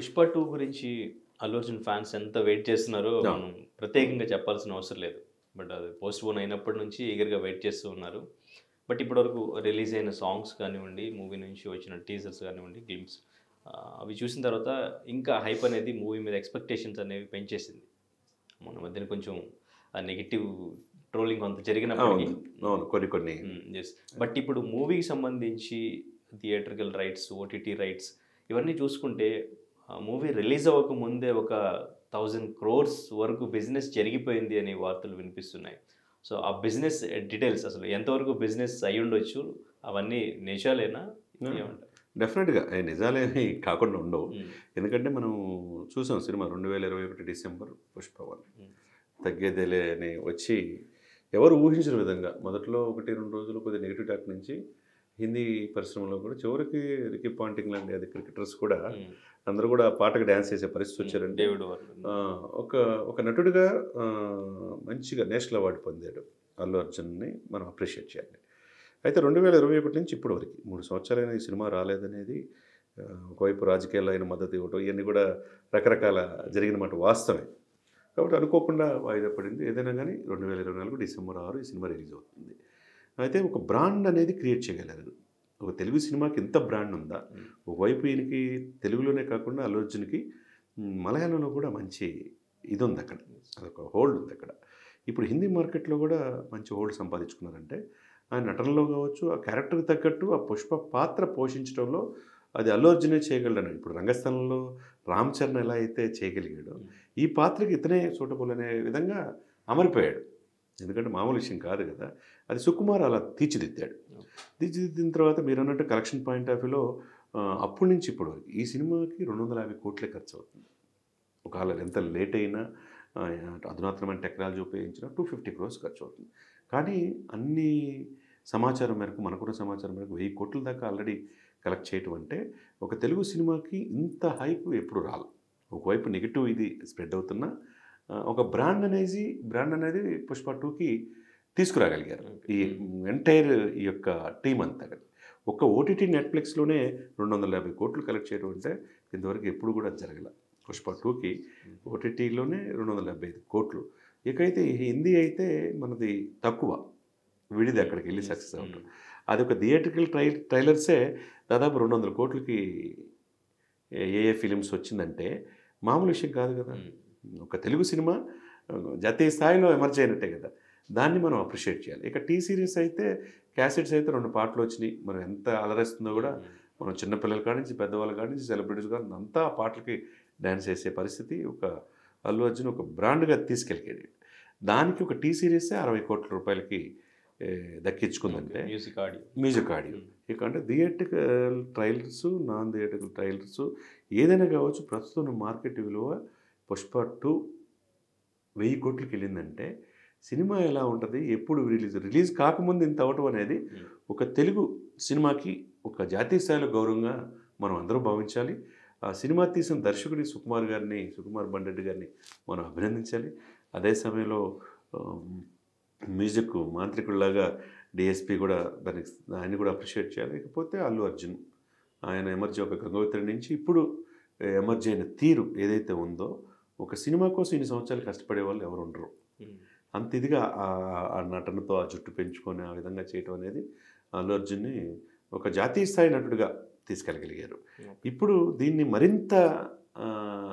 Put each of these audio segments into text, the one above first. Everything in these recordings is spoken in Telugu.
పుష్ప టూ గురించి అల్లు అర్జున్ ఫ్యాన్స్ ఎంత వెయిట్ చేస్తున్నారో Yeah. మనం ప్రత్యేకంగా చెప్పాల్సిన అవసరం లేదు బట్ అది పోస్ట్ పోన్ అయినప్పటి నుంచి ఈగర్గా వెయిట్ చేస్తూ ఉన్నారు బట్ ఇప్పటివరకు రిలీజ్ అయిన సాంగ్స్ కానివ్వండి మూవీ నుంచి వచ్చిన టీజర్స్ కానివ్వండి గ్లిమ్స్ అవి చూసిన తర్వాత ఇంకా హైప్ అనేది మూవీ మీద ఎక్స్పెక్టేషన్స్ అనేవి పెంచేసింది మొన్న మధ్యన కొంచెం నెగిటివ్ ట్రోలింగ్ కొంత జరిగినప్పటికీ అవును అవును కొన్ని కొన్ని ఎస్ బట్ ఇప్పుడు మూవీకి సంబంధించి థియేటర్కల్ రైట్స్ ఓటీటీ రైట్స్ ఇవన్నీ చూసుకుంటే మూవీ రిలీజ్ అవ్వక ముందే ఒక థౌజండ్ క్రోర్స్ వరకు బిజినెస్ జరిగిపోయింది అనే వార్తలు వినిపిస్తున్నాయి సో ఆ బిజినెస్ డీటెయిల్స్ అసలు ఎంతవరకు బిజినెస్ అయి ఉండొచ్చు అవన్నీ నిజాలేనా ఏమంటారు డెఫినెట్గా అవి నిజాలేమి కాకుండా ఉండవు మ్మ్. ఎందుకంటే మనం చూసాం సినిమా రెండు వేల ఇరవై ఒకటి డిసెంబర్ పుష్ప వన్ మ్మ్. తగ్గేదేలే అని వచ్చి ఎవరు ఊహించిన విధంగా మొదట్లో ఒకటి రెండు రోజులు కొద్దిగా నెగిటివ్ టాక్ నుంచి హిందీ పరిశ్రమలో కూడా చివరికి రికీ పాంటింగ్ లాంటి అది క్రికెటర్స్ కూడా మ్మ్. అందరూ కూడా ఆ పాటకు డ్యాన్స్ చేసే పరిస్థితి వచ్చారంటే డేవిడ్ వార్నర్. ఆ, ఒక ఒక నటుడిగా ఆ, మంచిగా నేషనల్ అవార్డు పొందాడు అల్లు అర్జున్ని మనం అప్రిషియేట్ చేయాలి అయితే రెండు వేల ఇరవై ఒకటి నుంచి ఇప్పటి వరకు మూడు సంవత్సరాలైన ఈ సినిమా రాలేదనేది ఆ, ఒకవైపు రాజకీయాల్లో అయిన మద్దతు ఇవ్వటం ఇవన్నీ కూడా రకరకాల జరిగిన మాట వాస్తవమే కాబట్టి అనుకోకుండా వాయిదా పడింది ఏదైనా కానీ రెండు వేల ఇరవై నాలుగు డిసెంబర్ ఆరు ఈ సినిమా రిలీజ్ అవుతుంది అయితే ఒక బ్రాండ్ అనేది క్రియేట్ చేయగలరు ఒక తెలుగు సినిమాకి ఎంత బ్రాండ్ ఉందా మ్మ్. ఒకవైపు ఈయనకి తెలుగులోనే కాకుండా అల్లు అర్జున్కి మ్, మలయాళంలో కూడా మంచి ఇది ఉంది అక్కడ అదొక హోల్డ్ ఉంది అక్కడ ఇప్పుడు హిందీ మార్కెట్లో కూడా మంచి హోల్డ్ సంపాదించుకున్నారంటే ఆయన నటనలో కావచ్చు ఆ క్యారెక్టర్కి తగ్గట్టు ఆ పుష్ప పాత్ర పోషించడంలో అది అల్లు అర్జునే చేయగలడని ఇప్పుడు రంగస్థలంలో రామ్ చరణ్ ఎలా అయితే చేయగలిగాడో ఈ పాత్రకి ఇతనే సూటబుల్ అనే విధంగా అమరిపోయాడు ఎందుకంటే మామూలు విషయం కాదు కదా అది సుకుమార్ అలా తీర్చిదిద్దాడు తీర్చిదిద్దిన తర్వాత మీరు అన్నట్టు కలెక్షన్ పాయింట్ ఆఫ్ వ్యూలో ఆ, అప్పటి నుంచి ఇప్పుడు వరకు ఈ సినిమాకి రెండు వందల యాభై కోట్లే ఖర్చు అవుతుంది ఒకవేళ ఎంత లేట్ అయినా ఆ, అధునాతనమైన టెక్నాలజీ ఉపయోగించినా టూ ఫిఫ్టీ క్రోర్స్ ఖర్చు అవుతుంది కానీ అన్ని సమాచారం మేరకు మనకున్న సమాచారం మేరకు వెయ్యి కోట్ల దాకా ఆల్రెడీ కలెక్ట్ చేయటం అంటే ఒక తెలుగు సినిమాకి ఇంత హైప్ ఎప్పుడు రాదు ఒకవైపు నెగిటివ్ ఇది స్ప్రెడ్ అవుతున్నా ఆ, ఒక బ్రాండ్ అనేది బ్రాండ్ అనేది పుష్ప టూకి తీసుకురాగలిగారు ఈ ఎంటైర్ ఈ యొక్క టీం అంతా కలిపి ఒక్క ఓటీటీ నెట్ఫ్లిక్స్లోనే రెండు వందల యాభై కోట్లు కలెక్ట్ చేయడం అంటే ఇంతవరకు ఎప్పుడు కూడా జరగల పుష్ప టూకి ఓటీటీలోనే రెండు వందల డెబ్బై ఐదు కోట్లు ఇకైతే ఈ హిందీ అయితే మనది తక్కువ విడిది అక్కడికి వెళ్ళి సక్సెస్ అవటం అది ఒక థియేట్రికల్ ట్రై ట్రైలర్సే దాదాపు రెండు వందల కోట్లకి ఏ ఏ ఫిలిమ్స్ వచ్చిందంటే మామూలు విషయం కాదు కదా ఒక తెలుగు సినిమా ఆ, జాతీయ స్థాయిలో ఎమర్జ్ అయినట్టే కదా దాన్ని మనం అప్రిషియేట్ చేయాలి ఇక టీ సిరీస్ అయితే క్యాసెట్స్ అయితే రెండు పాటలు వచ్చినాయి మనం ఎంత అలరేస్తుందో కూడా మనం చిన్నపిల్లల కాడి నుంచి పెద్దవాళ్ళ కాడి నుంచి సెలబ్రిటీస్ కాడి నుంచి అంతా ఆ పాటలకి డ్యాన్స్ చేసే పరిస్థితి ఒక అల్లు అర్జున్ ఒక బ్రాండ్గా తీసుకెళ్ళిపోయాడు దానికి ఒక టీ సిరీసే అరవై కోట్ల రూపాయలకి ఏ, దక్కించుకుందంటే మ్యూజిక్ ఆడియో మ్యూజిక్ ఆడియో ఇక అంటే theatrical trailers non theatrical trailers ఏదైనా కావచ్చు ప్రస్తుతం ఉన్న మార్కెట్ విలువ పుష్ప టూ వెయ్యి కోట్లకి వెళ్ళిందంటే సినిమా ఎలా ఉంటుంది ఎప్పుడు రిలీజ్ రిలీజ్ కాకముందు ఇంత అవటం అనేది ఒక తెలుగు సినిమాకి ఒక జాతీయ స్థాయిలో గౌరవంగా మనం అందరూ భావించాలి ఆ సినిమా తీసిన దర్శకుడి సుకుమార్ గారిని సుకుమార్ బండెడ్డి గారిని మనం అభినందించాలి అదే సమయంలో ఆమ్, మ్యూజిక్ మాంత్రికుడిలాగా డిఎస్పి కూడా దానికి ఆయన కూడా అప్రిషియేట్ చేయాలి ఇకపోతే అల్లు అర్జున్ ఆయన ఎమర్జీ ఒక గంగోత్రి నుంచి ఇప్పుడు ఎమర్జీ అయిన తీరు ఏదైతే ఉందో ఒక సినిమా కోసం ఇన్ని సంవత్సరాలు కష్టపడే వాళ్ళు ఎవరు ఉండరు అంత ఇదిగా ఆ- ఆ నటనతో ఆ జుట్టు పెంచుకొని ఆ విధంగా చేయటం అనేది అల్లు అర్జున్ని ఒక జాతీయ స్థాయి నటుడిగా తీసుకెళ్ళగలిగారు ఇప్పుడు దీన్ని మరింత ఆ,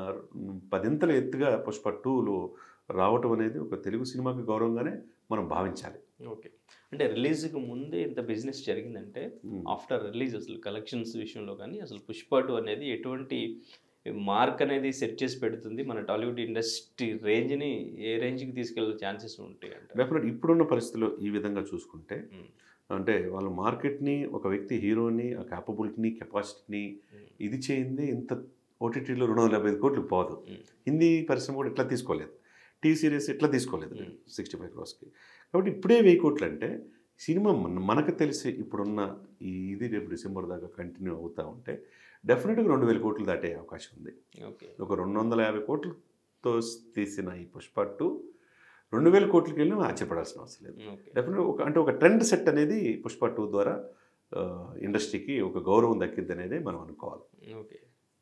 పదింతల ఎత్తుగా పుష్ప టూలో రావటం అనేది ఒక తెలుగు సినిమాకి గౌరవంగానే మనం భావించాలి ఓకే అంటే రిలీజ్కి ముందే ఇంత బిజినెస్ జరిగిందంటే మ్మ్. ఆఫ్టర్ రిలీజ్ అసలు కలెక్షన్స్ విషయంలో కానీ అసలు పుష్ప టూ అనేది ఎటువంటి మార్క్ అనేది సెట్ చేసి పెడుతుంది మన టాలీవుడ్ ఇండస్ట్రీ రేంజ్ని ఏ రేంజ్కి తీసుకెళ్ళే ఛాన్సెస్ ఉంటాయి అంటే డెఫినెట్ ఇప్పుడున్న పరిస్థితుల్లో ఈ విధంగా చూసుకుంటే అంటే వాళ్ళ మార్కెట్ని ఒక వ్యక్తి హీరోని ఆ క్యాపబిలిటీని కెపాసిటీని ఇది చేయింది ఇంత ఓటీటీలో రెండు వందల యాభై ఐదు కోట్లు పోదు Mm. హిందీ పరిశ్రమ కూడా ఇట్లా తీసుకోలేదు టీ సిరీస్ ఇట్లా తీసుకోలేదు Mm. సిక్స్టీ ఫైవ్ క్రోస్కి కాబట్టి ఇప్పుడే వెయ్యి కోట్లు అంటే సినిమా మన మనకు తెలిసి ఇప్పుడున్న ఈ ఇది రేపు డిసెంబర్ దాకా కంటిన్యూ అవుతూ ఉంటే డెఫినెట్గా రెండు వేల కోట్లు దాటే అవకాశం ఉంది ఓకే ఒక రెండు వందల యాభై కోట్లతో తీసిన ఈ పుష్ప టూ రెండు వేల కోట్లకి వెళ్ళినా ఆశ్చర్యపడాల్సిన అవసరం లేదు ఓకే డెఫినెట్ ఒక అంటే ఒక ట్రెండ్ సెట్ అనేది పుష్ప టూ ద్వారా ఆ, ఇండస్ట్రీకి ఒక గౌరవం దక్కింది అనేది మనం అనుకోవాలి ఓకే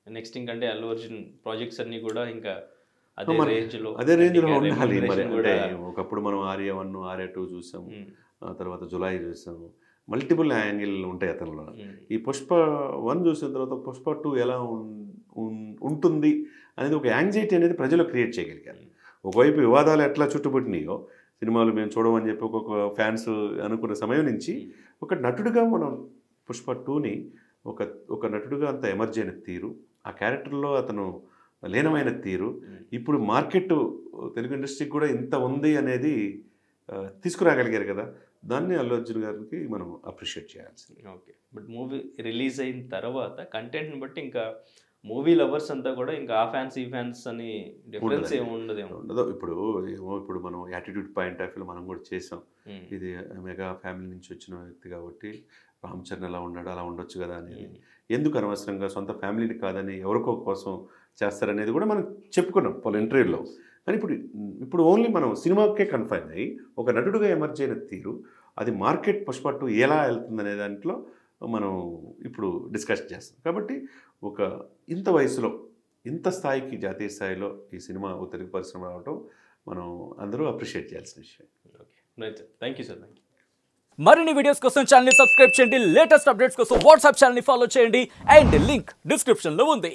నెక్స్ట్ ఇంకంటే అల్లు అర్జున్ ప్రాజెక్ట్స్ అన్ని కూడా ఇంకా అదే మన- రేంజ్ లో అదే రేంజ్లో ఇంకా ఉండాలి మరి remuneration అంటే కూడా ఒకప్పుడు మనం ఆర్య వన్ ఆర్య టూ చూసాము ఉమ్, ఆ తర్వాత జులై చూసాము మల్టిపుల్ యాంగిల్ ఉంటాయి అతనిలో ఉమ్, ఈ పుష్ప వన్ చూసిన తర్వాత పుష్ప టూ ఎలా ఉన్- ఉన్- ఉంటుంది అనేది ఒక యాంగ్జైటీ అనేది ప్రజలు క్రియేట్ చేయగలిగారు ఒకవైపు వివాదాలు ఎట్లా చుట్టుముట్టినాయో సినిమాలు మేము చూడమని చెప్పి ఒక్కొక్క ఫ్యాన్స్ అనుకున్న సమయం నుంచి ఒక నటుడిగా మనం పుష్ప టూని ఒక ఒక నటుడిగా అంత ఎమర్జీ అయిన తీరు ఆ క్యారెక్టర్లో అతను లీనమైన తీరు ఉమ్. ఇప్పుడు మార్కెట్ తెలుగు ఇండస్ట్రీకి కూడా ఇంత ఉంది అనేది ఆ, తీసుకురాగలిగారు కదా దాన్ని అల్లు అర్జున్ గారికి మనం అప్రిషియేట్ చేయాల్సింది ఓకే బట్ మూవీ రిలీజ్ అయిన తర్వాత కంటెంట్ని బట్టి ఇంకా మూవీ లవర్స్ అంతా కూడా ఇంకా ఆ ఫ్యాన్స్ ఈ ఫ్యాన్స్ అని డిఫరెన్స్ ఉండదండి. ఏమి ఉండదేమో ఉండదు ఇప్పుడు ఏమో ఇప్పుడు మనం యాటిట్యూడ్ పాయింట్ ఆఫ్ వ్యూలో మనం కూడా చేసాం ఉమ్, ఇది మెగా ఫ్యామిలీ నుంచి వచ్చిన వ్యక్తి కాబట్టి రామ్ చరణ్ ఎలా ఉన్నాడు అలా ఉండొచ్చు కదా అనేది ఉమ్, ఎందుకు అనవసరంగా సొంత ఫ్యామిలీని కాదని ఎవరికో కోసం చేస్తారనేది కూడా మనం చెప్పుకున్నాం పలు ఇంటర్వ్యూలో కానీ ఇప్పుడు ఇప్పుడు ఓన్లీ మనం సినిమాకే కన్ఫైన్ అయ్యి ఒక నటుడుగా ఎమర్జ్ అయిన తీరు అది మార్కెట్ పుష్ప టూ ఎలా వెళ్తుందనే దాంట్లో మనం ఇప్పుడు డిస్కస్ చేస్తాం కాబట్టి ఒక ఇంత వయసులో ఇంత స్థాయికి జాతీయ స్థాయిలో ఈ సినిమా ఓ తెలుగు పరిశ్రమ రావడం మనం అందరూ అప్రిషియేట్ చేయాల్సిన విషయం okay right sir thank you sir thank you మరిన్ని వీడియోస్ కోసం ఛానల్ సబ్స్క్రైబ్ చేయండి లేటెస్ట్ అప్డేట్స్ కోసం వాట్సాప్ ఛానల్ ఫాలో చేయండి అండ్ లింక్ డిస్క్రిప్షన్ లో ఉంది